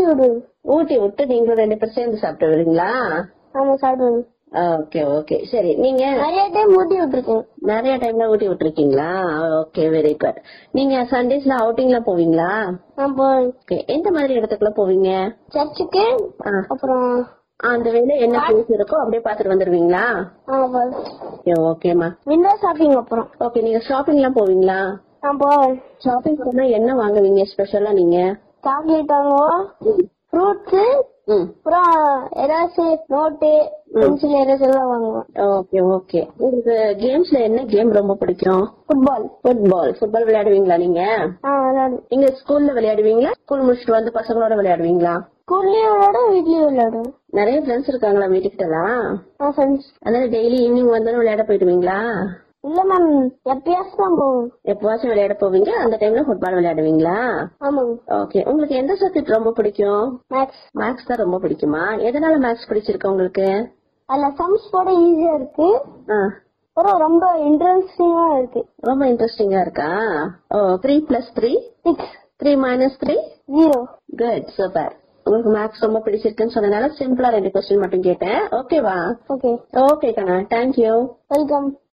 ஊட்டி விடு ஊட்டி விட்டு நீங்க ரெண்டு பேரும் சேர்ந்து சாப்பிட்டு வருவீங்களா ஆமா சாப்பிடுவேன் ஓகே ஓகே சரி நீங்க நிறைய டைம் ஊட்டி விட்டுருக்கேன் நிறைய டைம்ல ஊட்டி விட்டுருக்கீங்களா ஓகே வெரி குட் நீங்க சண்டேஸ்ல அவுட்டிங்ல போவீங்களா நான் போவேன் ஓகே எந்த மாதிரி இடத்துக்குள்ள போவீங்க சர்ச்சுக்கு ஆ, அப்புறம் அந்த வேலை என்ன பிளேஸ் இருக்கோ அப்படியே பாத்துட்டு வந்துருவீங்களா ஓகே ஓகேமா விண்டோ ஷாப்பிங் அப்புறம் ஓகே நீங்க ஷாப்பிங் எல்லாம் போவீங்களா நான் போவேன் ஷாப்பிங் போனா என்ன வாங்குவீங்க ஸ்பெஷலா நீங்க சாக்லேட் வாங்குவோம் ஃப்ரூட்ஸ் ம் அப்புறம் ஏதாச்சு நோட்டு பென்சில் ஏதாச்சும் எல்லாம் வாங்குவோம் ஓகே ஓகே உங்களுக்கு கேம்ஸ்ல என்ன கேம் ரொம்ப பிடிக்கும் ஃபுட்பால் ஃபுட்பால் ஃபுட்பால் விளையாடுவீங்களா நீங்க ஆ விளையாடுவேன் நீங்க ஸ்கூல்ல விளையாடுவீங்களா ஸ்கூல் முடிச்சுட்டு வந்து பசங்களோட விளையாடுவீங்களா ஸ்கூல்லயும் விளையாடுவேன் வீட்லயும் விளையாடுவேன் நிறைய ஃப்ரெண்ட்ஸ் இருக்காங்களா வீட்டுக்கிட்டலாம் ஆ ஃப்ரெண்ட்ஸ் அதனால டெய்லி ஈவினிங் வந்து விளையாட போயிடுவீங்களா இல்ல மேம் எப்பயாச்சும் தான் போவோம் எப்பவாச்சும் விளையாட போவீங்க அந்த டைம்ல ஃபுட்பால் விளையாடுவீங்களா ஆமாங்க ஓகே உங்களுக்கு எந்த சப்ஜெக்ட் ரொம்ப பிடிக்கும் மேக்ஸ் மேக்ஸ் தான் ரொம்ப பிடிக்குமா எதனால மேக்ஸ் பிடிச்சிருக்கு உங்களுக்கு அதுல சம்ஸ் போட ஈஸியா இருக்கு ஆ, அப்புறம் ரொம்ப இன்ட்ரெஸ்டிங்கா இருக்கு ரொம்ப இன்ட்ரெஸ்டிங்கா இருக்கா oh three plus three six three minus three zero good super உங்களுக்கு மேக்ஸ் ரொம்ப பிடிச்சிருக்குன்னு சொன்னதால சிம்பிளா ரெண்டு கொஸ்டின் மட்டும் கேட்டேன் ஓகேவா ஓகே ஓகே கண்ணா தேங்க்யூ வெல்கம்